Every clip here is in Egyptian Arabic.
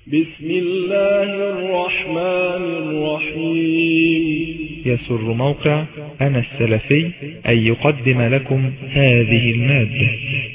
بسم الله الرحمن الرحيم يسر موقع أنا السلفي أن يقدم لكم هذه المادة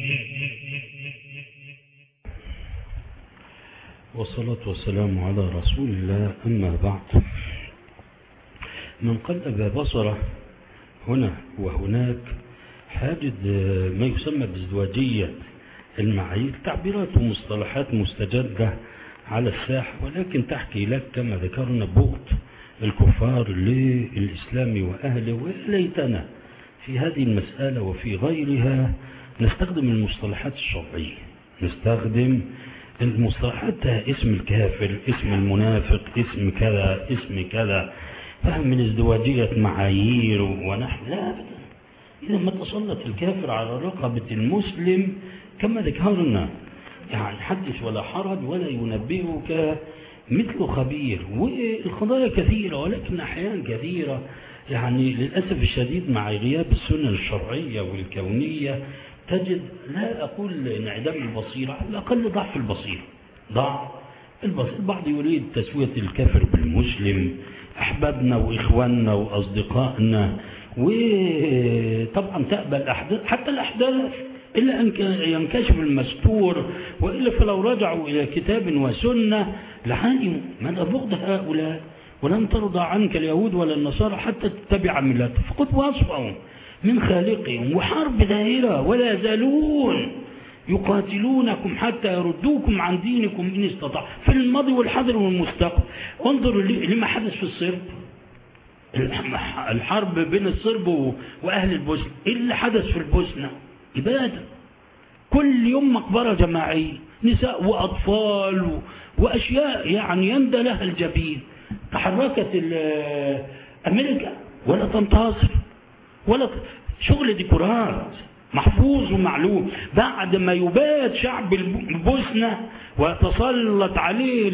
والصلاة والسلام على رسول الله أما بعد من قلب بصره هنا وهناك حاجد ما يسمى بازدواجية المعايير تعبيرات ومصطلحات مستجدة على الساحة ولكن تحكي لك كما ذكرنا بغض الكفار للإسلام وأهله وليتنا في هذه المسألة وفي غيرها نستخدم المصطلحات الشرعية نستخدم المصطلحات اسم الكافر اسم المنافق اسم كذا اسم كذا فهم من ازدواجية معايير ونحو لا أبدا إذا ما تسلط الكافر على رقبة المسلم كما ذكرنا يعني حدث ولا حرج ولا ينبئك مثل خبير والقضايا كثيرة ولكن أحيانا كثيرة يعني للأسف الشديد مع غياب السنة الشرعية والكونية تجد لا أقول انعدام البصيرة على الأقل ضعف البصيرة ضعف البصيرة البعض يريد تسوية الكافر بالمسلم أحبابنا وإخواننا وأصدقائنا وطبعا تقبل الأحداث حتى الأحداث إلا أن ينكشف المستور وإلا فلو رجعوا إلى كتاب وسنة لحالهم من بغض هؤلاء ولن ترضى عنك اليهود ولا النصارى حتى تتبع ملتهم فقد وصفهم من خالقهم وحرب دائرة ولا يزالون يقاتلونكم حتى يردوكم عن دينكم إن استطاع في الماضي والحاضر والمستقبل انظروا لما حدث في الصرب الحرب بين الصرب وأهل البوسنة إيه اللي حدث في البوسنة إبادة كل يوم مقبرة جماعية نساء وأطفال وأشياء يعني يندى لها الجبين تحركت أمريكا ولا تنتصر ولا شغل ديكورات محفوظ ومعلوم بعد ما يبات شعب البوسنة ويتسلط عليه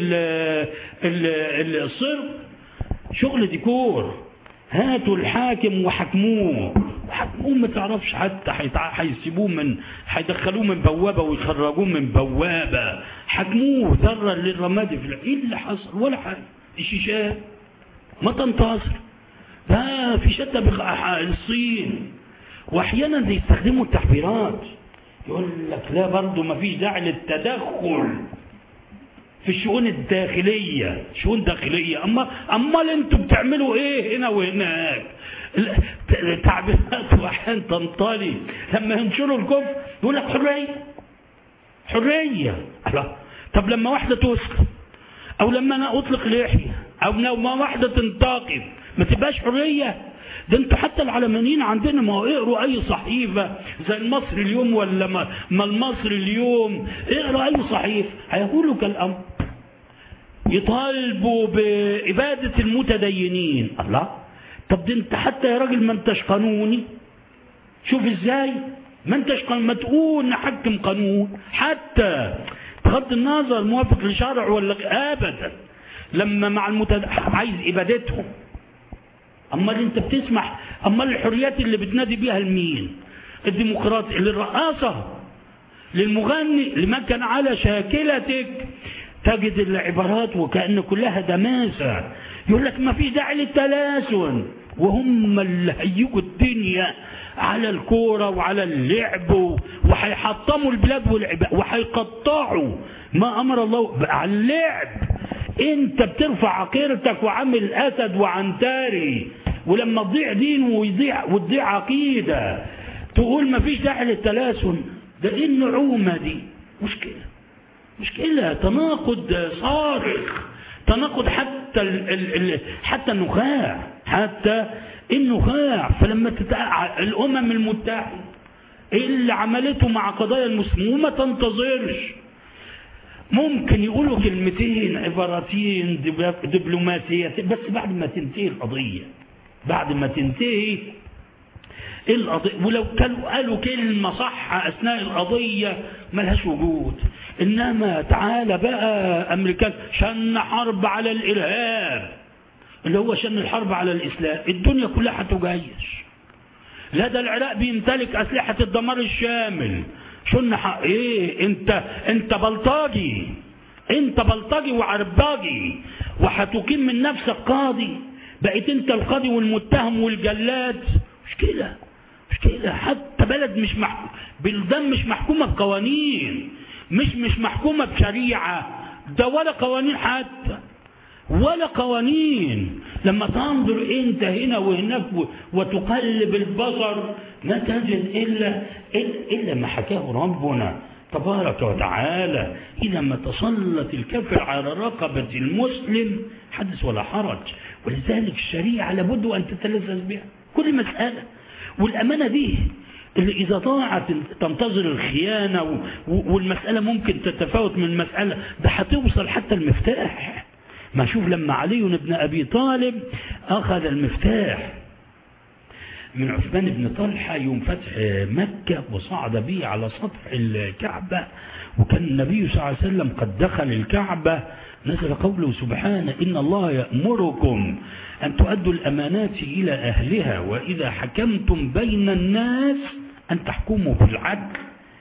الصرب شغل ديكور هاتوا الحاكم وحكموه وحكموه ما تعرفش حتى هيسيبوه من هيدخلوه من بوابة ويخرجوه من بوابة حكموه ذرة للرماد في ايه اللي حصل ولا حاجة الشيشات ما تنتصر ده في شتى الصين واحيانا يستخدموا التعبيرات يقول لك لا برضه ما فيش داعي للتدخل في الشؤون الداخلية شؤون داخلية أما أمال أنتوا بتعملوا إيه هنا وهناك تعبيرات وأحيانا تنطلي لما ينشروا الكفر يقول لك حرية حرية الله طب لما واحدة تسكت أو لما أنا أطلق لحية أو لما واحدة تنتقد ما تبقاش حرية ده انتوا حتى العلمانيين عندنا ما هو اقروا اي صحيفة زي المصري اليوم ولا ما, ما المصري اليوم اقروا اي صحيفة هيقولوا كالامر يطالبوا بإبادة المتدينين الله طب ده انت حتى يا راجل ما انتش قانوني شوف ازاي ما انتش قانون ما تقول نحكم قانون حتى بغض النظر موافق لشرع ولا ابدا لما مع المتد... عايز ابادتهم امال انت بتسمح امال الحريات اللي بتنادي بيها لمين الديمقراطية للرئاسة للمغني لمن كان على شاكلتك تجد العبارات وكأن كلها دماسة يقول لك ما فيش داعي للتلاسن وهم اللي هيجوا الدنيا على الكورة وعلى اللعب وهيحطموا البلاد والعباد وهيقطعوا ما أمر الله على اللعب انت بترفع عقيرتك وعامل اسد وعنتاري ولما تضيع دين ويضيع وتضيع عقيده تقول ما فيش داعي للتلاسن ده ايه النعومه دي مشكله مشكله تناقض صارخ تناقض حتى ال ال ال حتى النخاع حتى النخاع فلما تتع... الامم المتحده ايه اللي عملته مع قضايا المسلمين وما تنتظرش ممكن يقولوا كلمتين عبارتين دبلوماسية بس بعد ما تنتهي القضية بعد ما تنتهي القضية ولو كانوا قالوا كلمة صح أثناء القضية ملهاش وجود إنما تعالى بقى أمريكان شن حرب على الإرهاب اللي هو شن الحرب على الإسلام الدنيا كلها هتجيش لا ده العراق بيمتلك أسلحة الدمار الشامل شن حق ايه انت انت بلطجي انت بلطجي وعرباجي وهتقيم من نفسك قاضي بقيت انت القاضي والمتهم والجلاد مشكلة مشكلة حتى بلد مش مح... بلدان مش محكومة بقوانين مش مش محكومة بشريعة ده ولا قوانين حتى ولا قوانين لما تنظر انت هنا وهناك وتقلب البصر ما تجد الا الا ما حكاه ربنا تبارك وتعالى اذا ما تسلط الكفر على رقبه المسلم حدث ولا حرج ولذلك الشريعه لابد ان تتلذذ بها كل مساله والامانه دي اللي إذا ضاعت تنتظر الخيانة والمسألة ممكن تتفاوت من مسألة ده هتوصل حتى المفتاح ما شوف لما علي بن أبي طالب أخذ المفتاح من عثمان بن طلحة يوم فتح مكة وصعد به على سطح الكعبة وكان النبي صلى الله عليه وسلم قد دخل الكعبة نزل قوله سبحانه إن الله يأمركم أن تؤدوا الأمانات إلى أهلها وإذا حكمتم بين الناس أن تحكموا بالعدل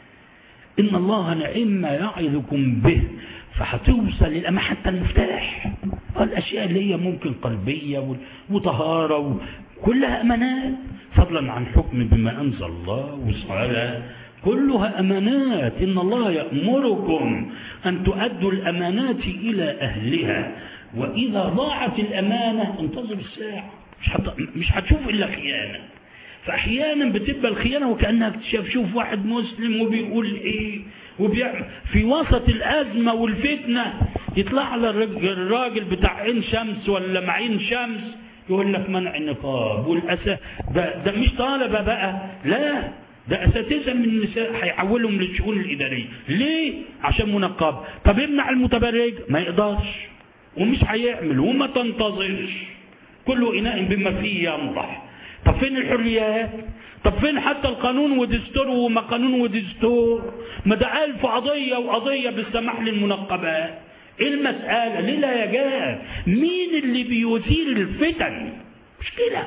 إن الله نعم ما يعظكم به فهتوصل الأمانة حتى المفتاح الأشياء اللي هي ممكن قلبية وطهارة كلها أمانات فضلا عن حكم بما أنزل الله والصلاة كلها أمانات إن الله يأمركم أن تؤدوا الأمانات إلى أهلها وإذا ضاعت الأمانة انتظر الساعة مش, حت... مش هتشوف إلا خيانة فأحيانا بتبقى الخيانة وكأنها اكتشاف شوف واحد مسلم وبيقول إيه وبيعمل في وسط الأزمة والفتنة يطلع على الراجل بتاع عين شمس ولا معين شمس يقول لك منع النقاب والأسا ده, ده مش طالبة بقى لا ده أساتذة من النساء هيحولهم للشؤون الإدارية ليه؟ عشان منقب طب امنع المتبرج ما يقدرش ومش هيعمل وما تنتظرش كل إناء بما فيه ينضح طب فين الحريات طب فين حتى القانون ودستور وما قانون ودستور ما ده ألف قضية وقضية بالسماح للمنقبات ايه المسألة ليه لا يجاب مين اللي بيثير الفتن مش كده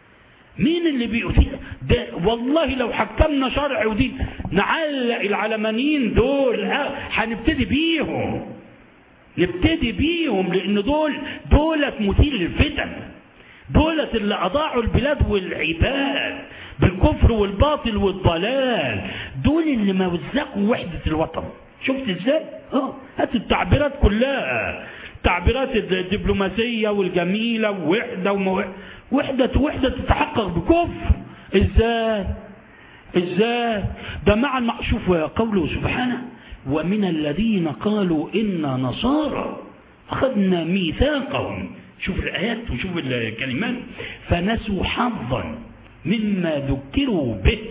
مين اللي بيثير ده والله لو حكمنا شرع ودين نعلق العلمانيين دول هنبتدي بيهم نبتدي بيهم لان دول دولت مثير للفتن دولت اللي اضاعوا البلاد والعباد بالكفر والباطل والضلال دول اللي موزقوا وحدة الوطن شفت ازاي اه هات التعبيرات كلها التعبيرات الدبلوماسية والجميلة ووحدة ومو... وحدة وحدة تتحقق بكفر ازاي ازاي ده مع المعشوف قوله سبحانه ومن الذين قالوا إنا نصارى أخذنا ميثاقهم شوف الآيات وشوف الكلمات فنسوا حظا مما ذكروا به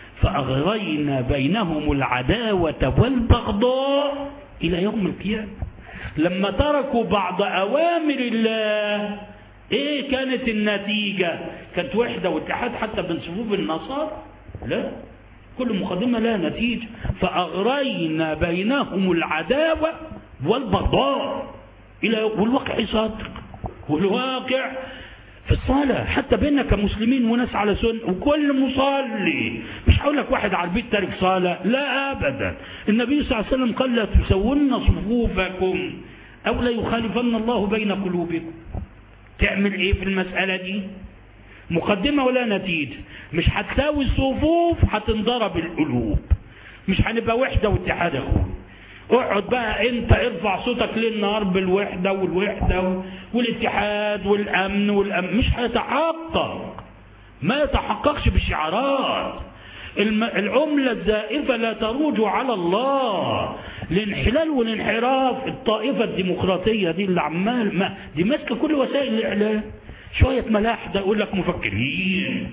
فأغرينا بينهم العداوة والبغضاء إلى يوم القيامة لما تركوا بعض أوامر الله إيه كانت النتيجة كانت وحدة واتحاد حتى بين صفوف النصارى لا كل مقدمة لها نتيجة فأغرينا بينهم العداوة والبغضاء إلى والواقع صادق والواقع في الصلاة حتى بيننا كمسلمين وناس على سنة وكل مصلي مش هقول لك واحد على البيت تارك صلاة لا أبدا النبي صلى الله عليه وسلم قال لا تسون صفوفكم أو لا يخالفن الله بين قلوبكم تعمل إيه في المسألة دي مقدمة ولا نتيجة مش هتساوي الصفوف هتنضرب القلوب مش هنبقى وحدة واتحاد اخوي اقعد بقى انت ارفع صوتك ليل نهار بالوحدة والوحدة والاتحاد والامن والامن مش هيتحقق ما يتحققش بالشعارات العملة الزائفة لا تروج على الله الانحلال والانحراف الطائفة الديمقراطية دي اللي عمال ما دي ماسكة كل وسائل الإعلام شوية ملاحدة يقول لك مفكرين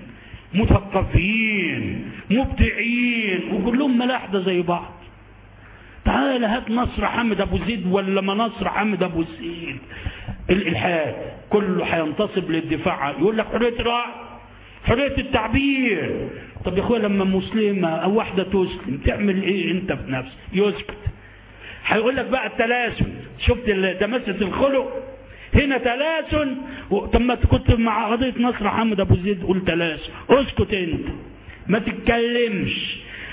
مثقفين مبدعين وكلهم ملاحدة زي بعض تعال هات نصر حمد ابو زيد ولا ما نصر حمد ابو زيد الالحاد كله هينتصب للدفاع يقول لك حريه الراي حريه التعبير طب يا اخويا لما مسلمه او واحده تسلم تعمل ايه انت في نفسك يسكت هيقول لك بقى التلاسن شفت تمسة الخلق هنا تلاسن طب ما كنت مع قضيه نصر حمد ابو زيد قول تلاسن اسكت انت ما تتكلمش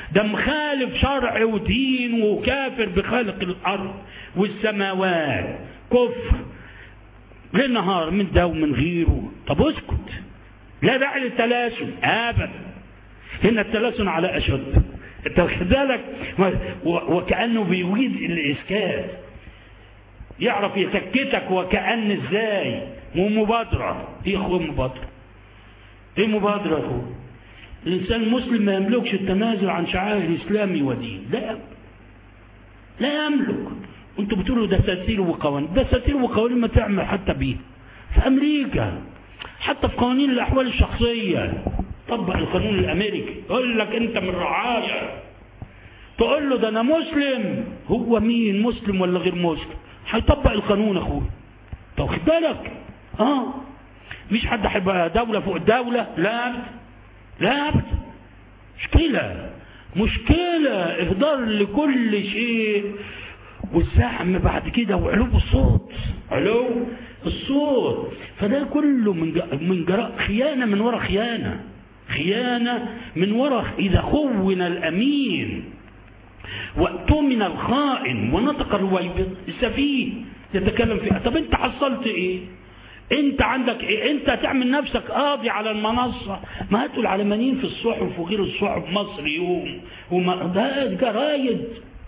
ده مخالف شرع ودين وكافر بخالق الارض والسماوات كفر ليل نهار من ده ومن غيره طب اسكت لا داعي للتلاسن ابدا هنا التلاسن على اشد انت واخد بالك وكانه بيريد الاسكات يعرف يسكتك وكأن ازاي ومبادرة ايه اخوة مبادرة ايه مبادرة يا اخوة الانسان المسلم ما يملكش التنازل عن شعائر الاسلام ودين لا لا يملك انتوا بتقولوا دساتير وقوانين دساتير وقوانين ما تعمل حتى بيها في امريكا حتى في قوانين الاحوال الشخصيه طبق القانون الامريكي يقول لك انت من رعايه تقول له ده انا مسلم هو مين مسلم ولا غير مسلم هيطبق القانون اخويا طب خد بالك اه مش حد هيبقى دوله فوق الدوله لا ابدا لا ابدا مشكله مشكله اهدار لكل شيء والزعم بعد كده وعلو الصوت علو الصوت فده كله من من جراء خيانه من وراء خيانه خيانه من وراء اذا خون الامين واؤتمن الخائن ونطق الويبض السفيه يتكلم فيها طب انت حصلت ايه انت عندك ايه انت تعمل نفسك قاضي على المنصة ما هاتوا العلمانيين في الصحف وغير الصحف مصر يوم وما ده جرايد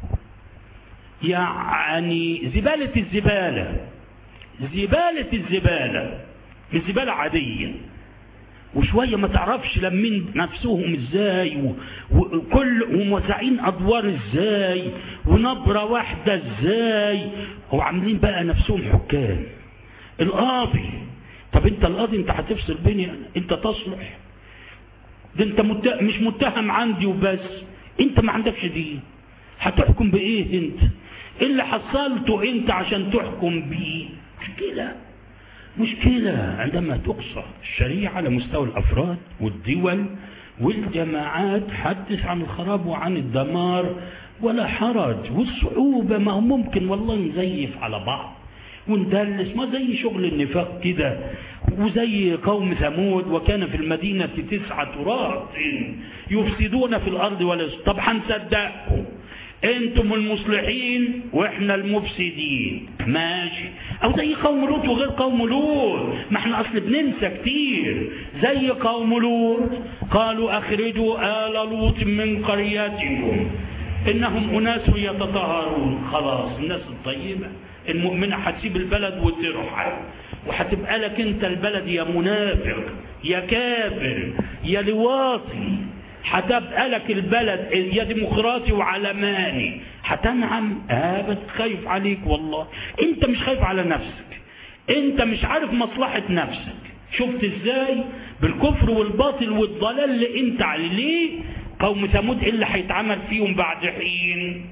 يعني زبالة الزبالة زبالة الزبالة مش زبالة عادية وشوية ما تعرفش لمين نفسهم ازاي وكل وموزعين ادوار ازاي ونبرة واحدة ازاي وعاملين بقى نفسهم حكام القاضي طب انت القاضي انت هتفصل بيني انت تصلح ده انت مت... مش متهم عندي وبس انت ما عندكش دين هتحكم بايه انت اللي حصلته انت عشان تحكم بيه مشكله مشكلة عندما تقصى الشريعة على مستوى الأفراد والدول والجماعات حدث عن الخراب وعن الدمار ولا حرج والصعوبة ما هو ممكن والله نزيف على بعض وندلس ما زي شغل النفاق كده وزي قوم ثمود وكان في المدينة تسعة رهط يفسدون في الأرض ولا طب هنصدقكم انتم المصلحين واحنا المفسدين ماشي او زي قوم لوط وغير قوم لوط ما احنا اصل بننسى كتير زي قوم لوط قالوا اخرجوا ال لوط من قريتكم انهم اناس يتطهرون خلاص الناس الطيبه المؤمنه هتسيب البلد وترحل وهتبقى لك انت البلد يا منافق يا كافر يا لواطي هتبقى لك البلد يا ديمقراطي وعلماني هتنعم ابد خايف عليك والله انت مش خايف على نفسك انت مش عارف مصلحة نفسك شفت ازاي بالكفر والباطل والضلال اللي انت عليه ليه قوم ثمود اللي هيتعمل فيهم بعد حين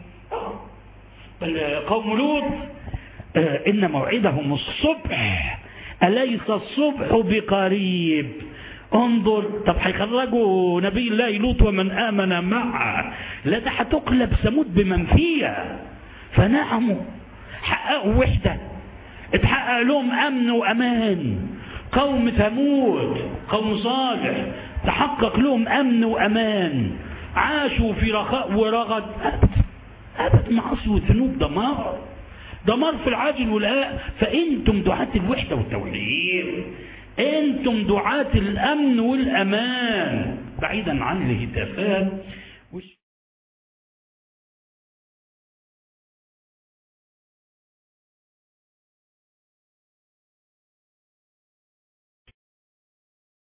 قوم لوط اه ان موعدهم الصبح اليس الصبح بقريب انظر طب هيخرجوا نبي الله لوط ومن امن معه لا ده هتقلب ثمود بمن فيها فنعموا حققوا وحده اتحقق لهم امن وامان قوم ثمود قوم صالح تحقق لهم امن وامان عاشوا في رخاء ورغد ابد ابد معاصي وذنوب دمار دمار في العاجل والآخر فانتم دعاة الوحده والتوحيد انتم دعاة الامن والامان بعيدا عن الهتافات